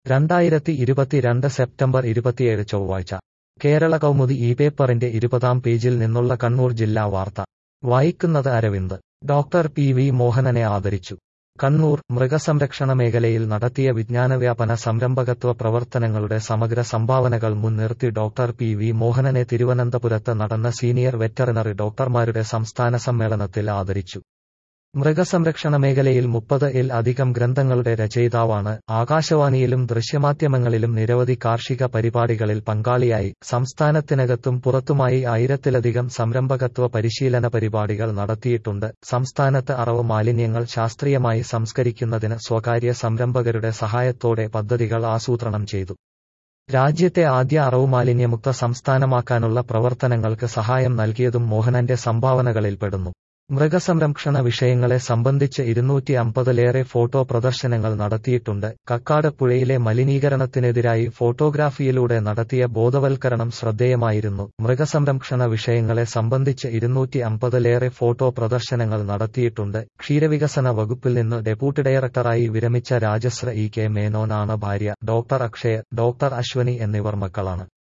രണ്ടായിരത്തി ഇരുപത്തിരണ്ട് സെപ്റ്റംബർ ഇരുപത്തിയേഴ് ചൊവ്വാഴ്ച കേരള കൗമുദി ഈ പേപ്പറിന്റെ ഇരുപതാം പേജിൽ നിന്നുള്ള കണ്ണൂർ ജില്ലാ വാർത്ത വായിക്കുന്നത് അരവിന്ദ് ഡോക്ടർ പി വി മോഹനനെ ആദരിച്ചു കണ്ണൂർ മൃഗസംരക്ഷണ മേഖലയിൽ നടത്തിയ വിജ്ഞാനവ്യാപന സംരംഭകത്വ പ്രവർത്തനങ്ങളുടെ സമഗ്ര സംഭാവനകൾ മുൻനിർത്തി ഡോക്ടർ പി വി മോഹനനെ തിരുവനന്തപുരത്ത് നടന്ന സീനിയർ വെറ്ററിനറി ഡോക്ടർമാരുടെ സംസ്ഥാന സമ്മേളനത്തിൽ ആദരിച്ചു മൃഗസംരക്ഷണ മേഖലയിൽ മുപ്പത് ഇൽ അധികം ഗ്രന്ഥങ്ങളുടെ രചയിതാവാണ് ആകാശവാണിയിലും ദൃശ്യമാധ്യമങ്ങളിലും നിരവധി കാർഷിക പരിപാടികളിൽ പങ്കാളിയായി സംസ്ഥാനത്തിനകത്തും പുറത്തുമായി ആയിരത്തിലധികം സംരംഭകത്വ പരിശീലന പരിപാടികൾ നടത്തിയിട്ടുണ്ട് സംസ്ഥാനത്ത് അറവ് മാലിന്യങ്ങൾ ശാസ്ത്രീയമായി സംസ്കരിക്കുന്നതിന് സ്വകാര്യ സംരംഭകരുടെ സഹായത്തോടെ പദ്ധതികൾ ആസൂത്രണം ചെയ്തു രാജ്യത്തെ ആദ്യ അറവ് മാലിന്യമുക്ത സംസ്ഥാനമാക്കാനുള്ള പ്രവർത്തനങ്ങൾക്ക് സഹായം നൽകിയതും മോഹനന്റെ സംഭാവനകളിൽപ്പെടുന്നു മൃഗസംരക്ഷണ വിഷയങ്ങളെ സംബന്ധിച്ച് ഇരുന്നൂറ്റി അമ്പതിലേറെ ഫോട്ടോ പ്രദർശനങ്ങൾ നടത്തിയിട്ടുണ്ട് കക്കാട് പുഴയിലെ മലിനീകരണത്തിനെതിരായി ഫോട്ടോഗ്രാഫിയിലൂടെ നടത്തിയ ബോധവൽക്കരണം ശ്രദ്ധേയമായിരുന്നു മൃഗസംരക്ഷണ വിഷയങ്ങളെ സംബന്ധിച്ച് ഇരുന്നൂറ്റി അമ്പതിലേറെ ഫോട്ടോ പ്രദർശനങ്ങൾ നടത്തിയിട്ടുണ്ട് ക്ഷീരവികസന വകുപ്പിൽ നിന്ന് ഡെപ്യൂട്ടി ഡയറക്ടറായി വിരമിച്ച രാജശ്ര ഇ കെ മേനോൻ ആണ് ഭാര്യ ഡോക്ടർ അക്ഷയ ഡോക്ടർ അശ്വനി എന്നിവർ മക്കളാണ്